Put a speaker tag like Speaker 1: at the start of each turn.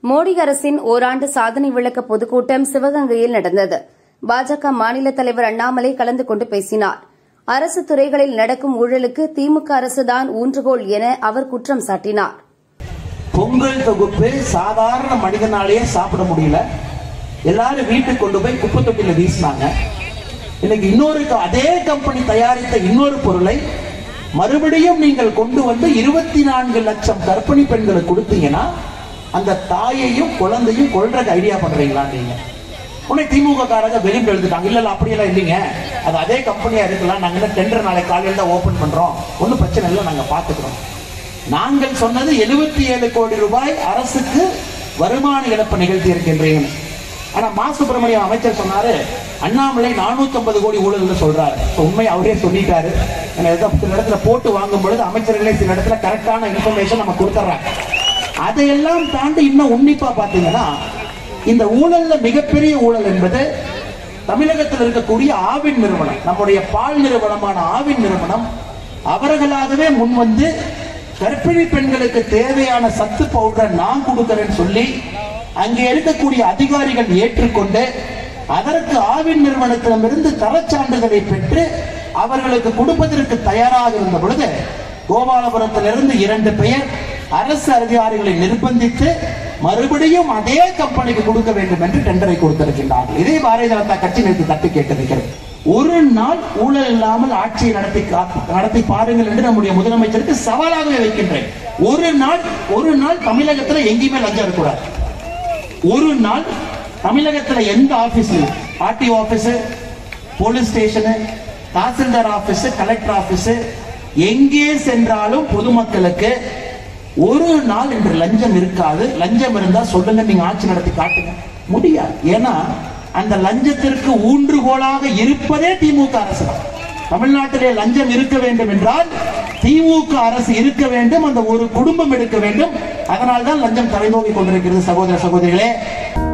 Speaker 1: மோடி அரசின் ஓராண்டு சாதனை விளக்க பொதுக்கூட்டம் சிவகங்கையில் நடந்தது பாஜக மாநில தலைவர் அண்ணாமலை கலந்து கொண்டு பேசினார் அரசு துறைகளில் நடக்கும் ஊழலுக்கு திமுக அரசுதான் ஊன்றுகோல் என அவர் குற்றம் சாட்டினார்
Speaker 2: பொங்கல் தொகுப்பு சாதாரண மனிதனாலேயே சாப்பிட முடியல எல்லாரும் வீட்டுக்கு கொண்டு போய் குப்பை தொட்டியில வீசினாங்க இன்னைக்கு இன்னொரு க- அதே கம்பெனி தயாரித்த இன்னொரு பொருளை மறுபடியும் நீங்கள் கொண்டு வந்து இருபத்தி நான்கு லட்சம் கர்ப்பிணி பெண்களுக்கு கொடுத்தீங்கன்னா அந்த தாயையும் குழந்தையும் கொல்றதுக்கு ஐடியா பண்றீங்களா நீங்க உடனே திமுக காரங்க வெளியில் எழுதுட்டாங்க இல்ல இல்ல அப்படியெல்லாம் இல்லைங்க அது அதே கம்பெனியா இருக்கலாம் நாங்க இன்னும் டெண்டர் நாளை காலையில தான் ஓபன் பண்றோம் ஒன்றும் பிரச்சனை இல்லை நாங்க பாத்துக்கிறோம் நாங்கள் சொன்னது 77 ஏழு கோடி ரூபாய் அரசுக்கு வருமான இழப்பு நிகழ்த்தி இருக்கின்றேன் ஆனா மா சுப்பிரமணியம் அமைச்சர் சொன்னாரு அண்ணாமலை 450 கோடி ஊழல்னு சொல்றாரு இப்ப உண்மை அவரே சொல்லிட்டாரு ஏன்னா ஏதோ சில இடத்துல போட்டு வாங்கும் பொழுது அமைச்சர்களே சில இடத்துல கரெக்டான இன்ஃபர்மேஷன் நம்ம கொடுத்துட்றாங்க அதையெல்லாம் தாண்டி இன்னும் உன்னிப்பா பாத்தீங்கன்னா இந்த ஊழல்ல மிகப்பெரிய ஊழல் என்பது தமிழகத்தில் இருக்கக்கூடிய ஆவின் நிறுவனம் நம்முடைய பால் நிறுவனமான ஆவின் நிறுவனம் அவர்களாகவே முன் வந்து கர்ப்பிணி பெண்களுக்கு தேவையான சத்து பவுடரை நான் கொடுக்கிறேன்னு சொல்லி அங்கே இருக்கக்கூடிய அதிகாரிகள் ஏற்றுக்கொண்டு அதற்கு ஆவின் நிறுவனத்திடமிருந்து தரச்சான்றிதழை பெற்று அவர்களுக்கு கொடுப்பதற்கு தயாராக இருந்த பொழுது கோபாலபுரத்திலிருந்து இரண்டு பெயர் அரசு அதிகாரிகளை நிர்பந்தித்து மறுபடியும் அதே கம்பெனிக்கு கொடுக்க வேண்டும் என்று டெண்டரை கொடுத்திருக்கின்றார்கள் இதே பாரதிய ஜனதா கட்சி நேற்று தட்டி கேட்டிருக்கிறது ஒரு நாள் ஊழல் இல்லாமல் ஆட்சியை நடத்தி கா- நடத்தி பாருங்கள் என்று நம்முடைய முதலமைச்சருக்கு சவாலாகவே வைக்கின்றேன் ஒரு நாள் ஒரு நாள் தமிழகத்துல எங்கேயுமே லஞ்சம் இருக்கக்கூடாது ஒரு நாள் தமிழகத்துல எந்த office RTO office police station தாசில்தார் ஆபீஸ் கலெக்டர் ஆபீஸ் எங்கே சென்றாலும் பொதுமக்களுக்கு ஒரு நாள் என்று லஞ்சம் இருக்காது லஞ்சம் இருந்தா சொல்லுங்க நீங்க ஆட்சி நடத்தி காட்டுங்க முடியாது ஏன்னா அந்த லஞ்சத்திற்கு ஊன்றுகோலாக இருப்பதே திமுக அரசு தான் தமிழ்நாட்டிலே லஞ்சம் இருக்க வேண்டும் என்றால் திமுக அரசு இருக்க வேண்டும் அந்த ஒரு குடும்பம் எடுக்க வேண்டும் அதனால்தான் லஞ்சம் தலைநோக்கி கொண்டிருக்கிறது சகோதர சகோதரிகளே